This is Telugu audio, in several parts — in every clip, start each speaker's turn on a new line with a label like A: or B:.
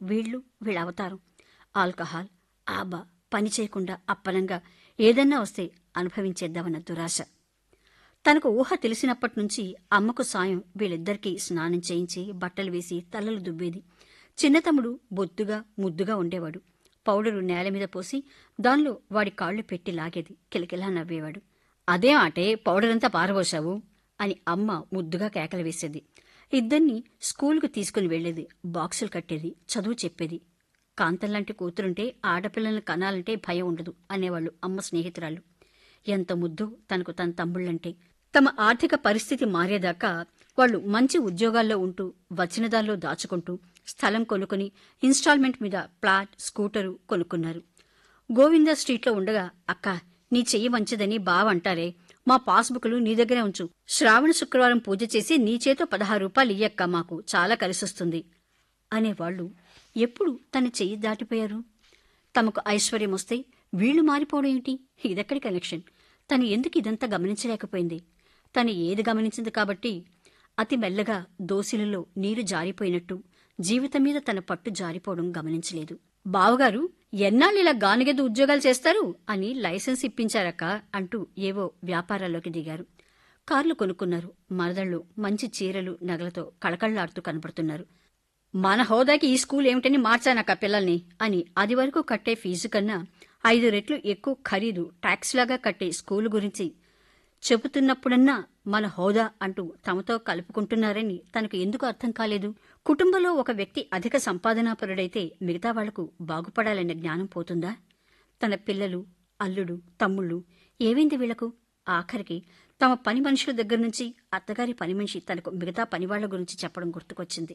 A: వీళ్ళు వీళ్ళ అవతారం ఆల్కహాల్ ఆబా పని చేయకుండా అప్పనంగా ఏదన్నా వస్తే అనుభవించేద్దామన్న దురాశ తనకు ఊహ తెలిసినప్పటి నుంచి అమ్మకు సాయం వీళ్ళిద్దరికీ స్నానం చేయించి బట్టలు వేసి తలలు దువ్వేది చిన్న తమ్ముడు బొద్దుగా ముద్దుగా ఉండేవాడు పౌడరు నేల మీద పోసి దానిలో వాడి కాళ్ళు పెట్టి లాగేది కిలకిలా నవ్వేవాడు అదే ఆటే పౌడరంతా పారబోసావు అని అమ్మ ముద్దుగా కేకలు వేసేది ఇద్దరిని స్కూలుకు తీసుకుని వెళ్లేది బాక్సులు కట్టేది చదువు చెప్పేది కాంతంలాంటి కూతురుంటే ఆడపిల్లల్ని కనాలంటే భయం ఉండదు అనేవాళ్ళు అమ్మ స్నేహితురాలు ఎంత ముద్దు తనకు తన తమ్ముళ్ళంటే తమ ఆర్థిక పరిస్థితి మారేదాకా వాళ్ళు మంచి ఉద్యోగాల్లో ఉంటూ వచ్చిన దానిలో దాచుకుంటూ స్థలం కొనుక్కుని ఇన్స్టాల్మెంట్ మీద ప్లాట్ స్కూటరు కొనుక్కున్నారు గోవింద స్ట్రీట్లో ఉండగా అక్క నీ చెయ్యి మంచిదని బావంటారే మా పాస్బుక్లు నీ దగ్గరే ఉంచు శ్రావణ శుక్రవారం పూజ చేసి నీ చేతో పదహారు రూపాయలు ఇయ్యక్క మాకు చాలా కలిసొస్తుంది అనేవాళ్లు ఎప్పుడు తన చెయ్యి దాటిపోయారు తమకు ఐశ్వర్యం వస్తే వీళ్లు మారిపోవడం ఏంటి ఇదెక్కడి కనెక్షన్ తను ఎందుకు ఇదంతా గమనించలేకపోయింది తను ఏది గమనించింది కాబట్టి అతి మెల్లగా దోసిలలో నీరు జారిపోయినట్టు జీవితం మీద తన పట్టు జారిపోవడం గమనించలేదు బావగారు ఎన్నాళ్ళు ఇలా గానుగెద్దు ఉద్యోగాలు చేస్తారు అని లైసెన్స్ ఇప్పించారక్క అంటూ ఏవో వ్యాపారాల్లోకి దిగారు కార్లు కొనుక్కున్నారు మరదళ్ళు మంచి చీరలు నగలతో కళకళ్లాడుతూ కనపడుతున్నారు మన హోదాకి ఈ స్కూల్ ఏమిటని మార్చానక్క పిల్లల్ని అని అది వరకు కట్టే ఫీజు కన్నా ఐదు రెట్లు ఎక్కువ ఖరీదు ట్యాక్స్ లాగా కట్టే స్కూలు గురించి చెబుతున్నప్పుడన్నా మన హోదా అంటూ తమతో కలుపుకుంటున్నారని తనకు ఎందుకు అర్థం కాలేదు కుటుంబంలో ఒక వ్యక్తి అధిక సంపాదనాపరుడైతే మిగతా వాళ్లకు బాగుపడాలనే జ్ఞానం పోతుందా తన పిల్లలు అల్లుడు తమ్ముళ్ళు ఏమైంది వీళ్లకు ఆఖరికి తమ పని మనుషుల దగ్గర నుంచి అత్తగారి పని మనిషి తనకు మిగతా పనివాళ్ల గురించి చెప్పడం గుర్తుకొచ్చింది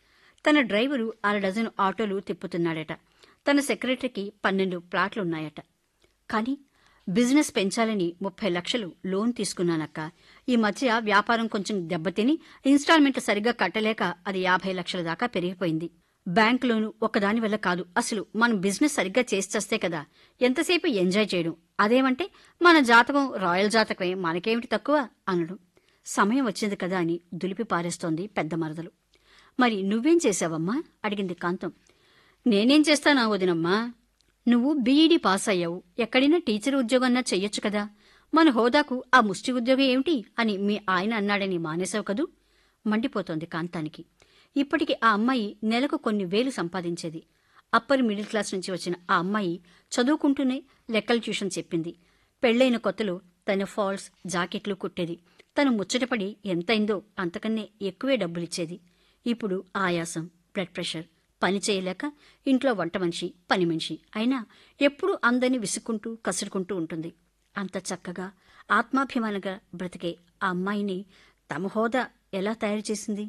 A: తన డ్రైవరు అర డజను ఆటోలు తిప్పుతున్నాడట తన సెక్రటరీకి పన్నెండు ప్లాట్లున్నాయట కానీ బిజినెస్ పెంచాలని ముప్పై లక్షలు లోన్ తీసుకున్నానక్క ఈ మధ్య వ్యాపారం కొంచెం దెబ్బతిని ఇన్స్టాల్మెంట్ సరిగ్గా కట్టలేక అది యాభై లక్షల దాకా పెరిగిపోయింది బ్యాంక్ లోను ఒక్కదాని వల్ల కాదు అసలు మనం బిజినెస్ సరిగ్గా చేసి చేస్తే కదా ఎంతసేపు ఎంజాయ్ చేయడం అదేమంటే మన జాతకం రాయల్ జాతకమే మనకేమిటి తక్కువ అనడం సమయం వచ్చింది కదా అని దులిపి పారేస్తోంది పెద్ద మరదలు మరి నువ్వేం చేశావమ్మా అడిగింది కాంతం నేనేం చేస్తానా వదినమ్మా నువ్వు బీఈడీ పాస్ అయ్యావు ఎక్కడైనా టీచర్ ఉద్యోగన్నా చెయ్యొచ్చు కదా మన హోదాకు ఆ ముష్టి ఉద్యోగం ఏమిటి అని మీ ఆయన అన్నాడని మానేశావు కదూ మండిపోతోంది కాంతానికి ఇప్పటికి ఆ అమ్మాయి నెలకు కొన్ని వేలు సంపాదించేది అప్పర్ మిడిల్ క్లాస్ నుంచి వచ్చిన ఆ అమ్మాయి చదువుకుంటూనే లెక్కల ట్యూషన్ చెప్పింది పెళ్లైన కొత్తలో తన ఫాల్స్ జాకెట్లు కుట్టేది తను ముచ్చటపడి ఎంతైందో అంతకన్నే ఎక్కువే డబ్బులిచ్చేది ఇప్పుడు ఆయాసం బ్లడ్ ప్రెషర్ పని చేయలేక ఇంట్లో వంట మనిషి పని మనిషి అయినా ఎప్పుడూ అందరినీ విసుక్కుంటూ కసురుకుంటూ ఉంటుంది అంత చక్కగా ఆత్మాభిమానంగా బ్రతికే ఆ అమ్మాయిని తమ హోదా ఎలా తయారు చేసింది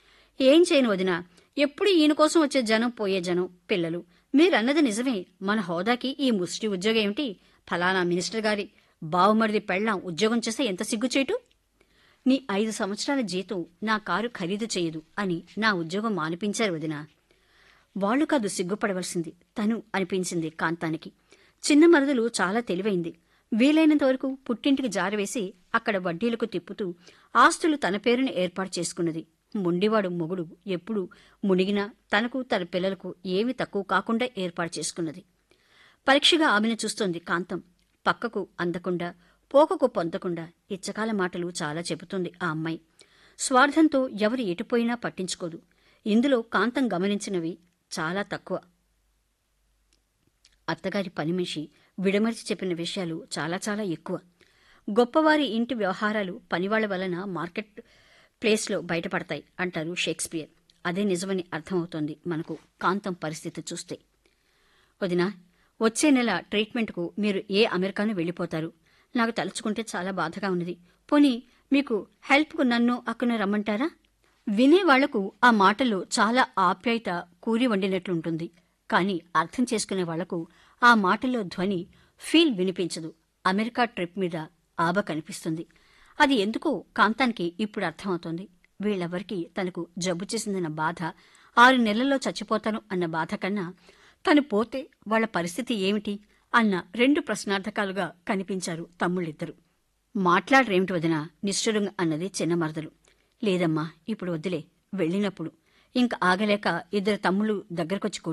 A: ఏం చేయను వదినా ఎప్పుడు ఈయన కోసం వచ్చే జనం పోయే జనం పిల్లలు మీరన్నది నిజమే మన హోదాకి ఈ ముష్టి ఉద్యోగం ఏమిటి ఫలానా మినిస్టర్ గారి బావుమరిది పెళ్ళాం ఉద్యోగం చేస్తే ఎంత సిగ్గుచేటు నీ ఐదు సంవత్సరాల జీతం నా కారు ఖరీదు చేయదు అని నా ఉద్యోగం మానిపించారు వదినా వాళ్లు కాదు సిగ్గుపడవలసింది తను అనిపించింది కాంతానికి చిన్న మరదలు చాలా తెలివైంది వీలైనంత వరకు పుట్టింటికి జారవేసి అక్కడ వడ్డీలకు తిప్పుతూ ఆస్తులు తన పేరున ఏర్పాటు చేసుకున్నది మొండివాడు మొగుడు ఎప్పుడు మునిగినా తనకు తన పిల్లలకు ఏమీ తక్కువ కాకుండా ఏర్పాటు చేసుకున్నది పరీక్షగా ఆమెను చూస్తోంది కాంతం పక్కకు అందకుండా పోకకు పొందకుండా ఇచ్చకాల మాటలు చాలా చెబుతుంది ఆ అమ్మాయి స్వార్థంతో ఎవరు ఎటుపోయినా పట్టించుకోదు ఇందులో కాంతం గమనించినవి చాలా తక్కువ అత్తగారి పని మనిషి విడమర్చి చెప్పిన విషయాలు చాలా చాలా ఎక్కువ గొప్పవారి ఇంటి వ్యవహారాలు పనివాళ్ల వలన మార్కెట్ ప్లేస్లో బయటపడతాయి అంటారు షేక్స్పియర్ అదే నిజమని అర్థమవుతోంది మనకు కాంతం పరిస్థితి చూస్తే వదినా వచ్చే నెల ట్రీట్మెంట్కు మీరు ఏ అమెరికాను వెళ్ళిపోతారు నాకు తలుచుకుంటే చాలా బాధగా ఉన్నది పోనీ మీకు హెల్ప్కు నన్ను అక్కను రమ్మంటారా వినేవాళ్లకు ఆ మాటల్లో చాలా ఆప్యాయత కూరి వండినట్లుంటుంది కానీ అర్థం చేసుకునే వాళ్లకు ఆ మాటల్లో ధ్వని ఫీల్ వినిపించదు అమెరికా ట్రిప్ మీద ఆబ కనిపిస్తుంది అది ఎందుకో కాంతానికి ఇప్పుడు అర్థమవుతోంది వీళ్ళెవ్వరికీ తనకు జబ్బు చేసిందన్న బాధ ఆరు నెలల్లో చచ్చిపోతాను అన్న బాధ కన్నా తను పోతే వాళ్ల పరిస్థితి ఏమిటి అన్న రెండు ప్రశ్నార్థకాలుగా కనిపించారు తమ్ముళ్ళిద్దరు మాట్లాడరేమిటి వదిన నిష్ఠురంగా అన్నది చిన్న మరదలు లేదమ్మా ఇప్పుడు వద్దులే వెళ్ళినప్పుడు ఇంక ఆగలేక ఇద్దరు తమ్ముళ్ళు దగ్గరకొచ్చి